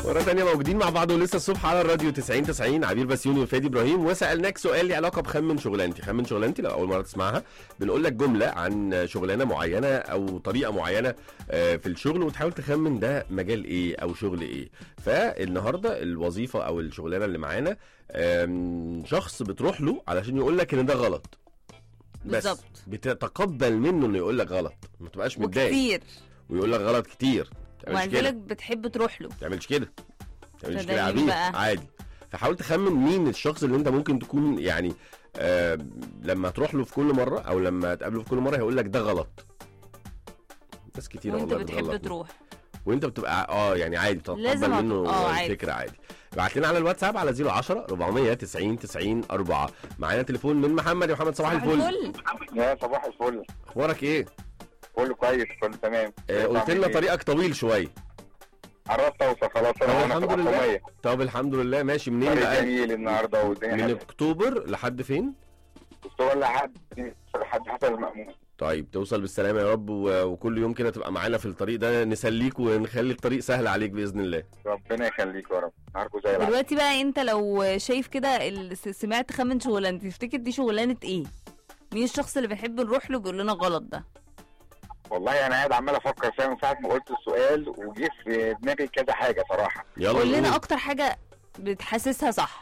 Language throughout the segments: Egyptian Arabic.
مرة تانية موجودين مع بعض ولسه الصبح على الراديو 90 90 عبير بسيوني وفادي ابراهيم وسالناك سؤال ليه علاقه بخمن شغلانتي خمن شغلانتي لو اول مره تسمعها بنقول لك جمله عن شغلانه معينه او طريقه معينه آه، في الشغل وتحاول تخمن ده مجال ايه او شغل ايه فالنهارده الوظيفه او الشغلانه اللي معانا آم، شخص بتروح له علشان يقول لك ان ده غلط بس بالظبط. بتتقبل منه انه يقول لك غلط ما تبقاش متضايق وكتير ويقول لك غلط كتير ما ومع تعملش كده ذلك بتحب تروح له ما تعملش كده ما تعملش فده كده يا مين عبير بقى؟ عادي فحاول تخمن مين الشخص اللي انت ممكن تكون يعني آه لما تروح له في كل مره او لما تقابله في كل مره هيقول لك ده غلط ناس كتير وانت والله بتحب بتغلط. تروح وانت بتبقى اه يعني عادي بتتقبل لازم أت- منه اه عادي. الفكره عادي ابعت لنا على الواتساب على 010 490 90 4 معانا تليفون من محمد يا محمد صباح الفل يا صباح الفل اخبارك ايه كله كويس كله تمام آه قلت لنا طريقك طويل شويه قربت اوصل خلاص طب انا وانا في الحمد لله. الحكوميه طب الحمد لله ماشي منين طريق بقى جميل النهارده والدنيا من حلوه اكتوبر لحد فين الصور لحد لحد حسن المأمون طيب توصل بالسلامة يا رب و- وكل يوم كده تبقى معانا في الطريق ده نسليك ونخلي الطريق سهل عليك بإذن الله ربنا يخليك يا رب عارفه زي العسل دلوقتي بقى انت لو شايف كده ال- س- سمعت خمن شغلانتي تفتكر دي شغلانه ايه مين الشخص اللي بنحب نروح له بيقول لنا غلط ده والله انا قاعد عمال افكر فيها من ساعه ما قلت السؤال وجه في دماغي كذا حاجه صراحه يلا قول لنا نقول. اكتر حاجه بتحسسها صح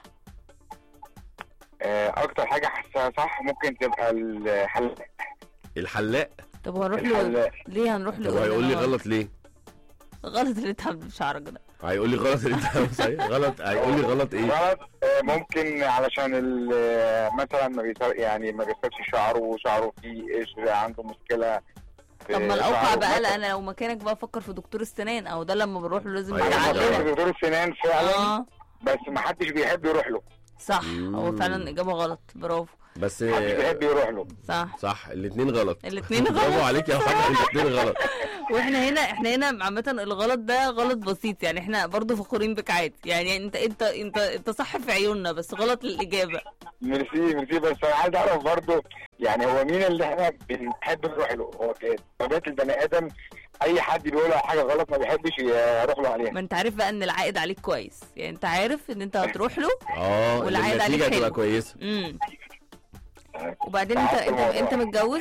آه، اكتر حاجه حاسها صح ممكن تبقى الحلاق الحلاق طب هنروح له الحلاق ليه هنروح له طب هيقول لي غلط ليه غلط اللي تعمل بشعرك ده هيقول لي غلط اللي انت عامله صحيح غلط هيقول لي غلط ايه غلط آه، ممكن علشان ال- آه، مثلا ما بيسر يعني ما بيسرقش شعره وشعره فيه قشر عنده مشكله في طب ما الاوقع شعره. بقى لا مثلاً. انا لو مكانك بقى افكر في دكتور السنان او ده لما بنروح له لازم أيوة، انا أيوة. فكرت نتعلمه في دكتور السنان فعلا اه بس ما حدش بيحب يروح له صح هو مم. فعلا اجابه غلط برافو بس محدش بيحب يروح له صح صح الاثنين غلط الاتنين برافو غلط عليك يا محمد الاثنين غلط واحنا هنا احنا هنا عامة الغلط ده غلط بسيط يعني احنا برضو فخورين بك عادي يعني انت انت انت انت صح في عيوننا بس غلط للإجابة ميرسي ميرسي بس انا عايز اعرف برضه يعني هو مين اللي احنا بنحب نروح له هو كده طبيعه البني ادم اي حد بيقول على حاجه غلط ما بيحبش يروح له عليها ما انت عارف بقى ان العائد عليك كويس يعني انت عارف ان انت هتروح له اه والعائد عليك النتيجة حلو. هتبقى كويسة امم وبعدين انت تعبت انت الموضوع. انت متجوز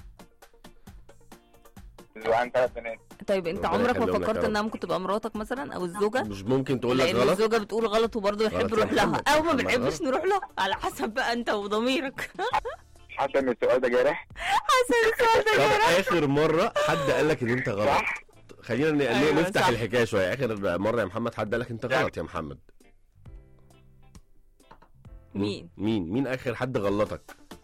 عن ثلاث بنات طيب انت ربنا عمرك ما يخليهم لك فكرت يا رب. انها ممكن تبقى مراتك مثلا او الزوجة مش ممكن تقول لك لان غلط الزوجة بتقول غلط وبرضه يحب غلط يا يروح لها محمد. او ما محمد بنحبش غلط. نروح له على حسب بقى انت وضميرك حاسه ان السؤال ده جارح حسب السؤال ده طب اخر مرة حد قال لك ان انت غلط صح خلينا ن- أيوة، نفتح صح. الحكاية شوية اخر مرة يا محمد حد قال لك انت غلط يا محمد مين مين مين اخر حد غلطك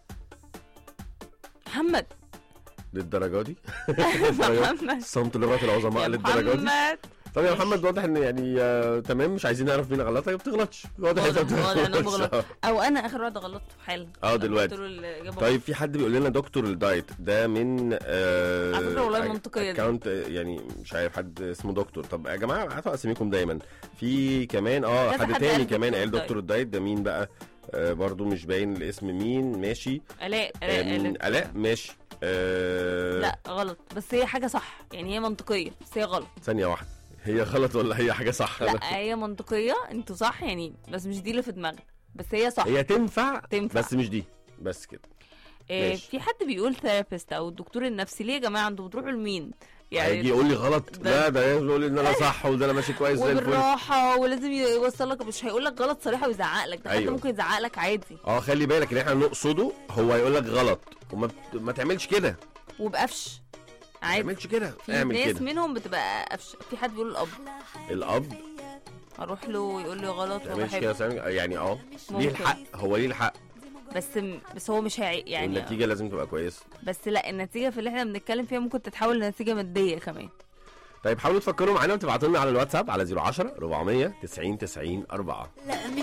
محمد للدرجة دي محمد صمت لغة العظماء يا للدرجة دي محمد طب يا محمد واضح ان يعني آه تمام مش عايزين نعرف مين غلطك ما بتغلطش واضح انت واضح- واضح إن أنا بتغلطش. بغلط. او انا اخر واحده غلطت حالا اه دلوقتي. قلت له الإجابة طيب في حد بيقول لنا دكتور الدايت ده من آه على فكرة والله منطقية دي. اكونت يعني مش عارف حد اسمه دكتور طب يا جماعه ابعتوا اساميكم دايما في كمان اه كذا حد حد تاني قال كمان دكتور قال الدايت. دكتور الدايت ده مين بقى آه برضو مش باين الاسم مين ماشي الاء آه الاء من قالت- الاء ماشي آه لا غلط بس هي حاجه صح يعني هي منطقيه بس هي غلط ثانيه واحده هي غلط ولا هي حاجه صح لا هي منطقيه انتوا صح يعني بس مش دي اللي في دماغي بس هي صح هي تنفع تنفع. بس مش دي بس كده آه ماشي. في حد بيقول ثيرابيست او الدكتور النفسي ليه يا جماعه انتوا بتروحوا لمين هيجي يقول لي غلط ده- لا ده يقول لي ان انا صح وده انا ماشي كويس زي الفل وبالراحه ولازم يوصل لك مش هيقول لك غلط صريحه ويزعق لك ده حتى أيوة. ممكن يزعق لك عادي اه خلي بالك ان احنا نقصده هو يقول لك غلط وما بت... ما تعملش كده وبقفش ما عادي تعملش كده في اعمل ناس كده منهم بتبقى قفش في حد بيقول الاب الاب اروح له يقول لي غلط ما تعملش وبحب كده سامي- يعني اه ليه ممكن. الحق هو ليه الحق بس بس هو مش هي يعني والنتيجه لازم تبقى كويسه بس لا النتيجه في اللي احنا بنتكلم فيها ممكن تتحول لنتيجه ماديه كمان طيب حاولوا تفكروا معانا وتبعتوا لنا على الواتساب على 010 400 90 90 4 لا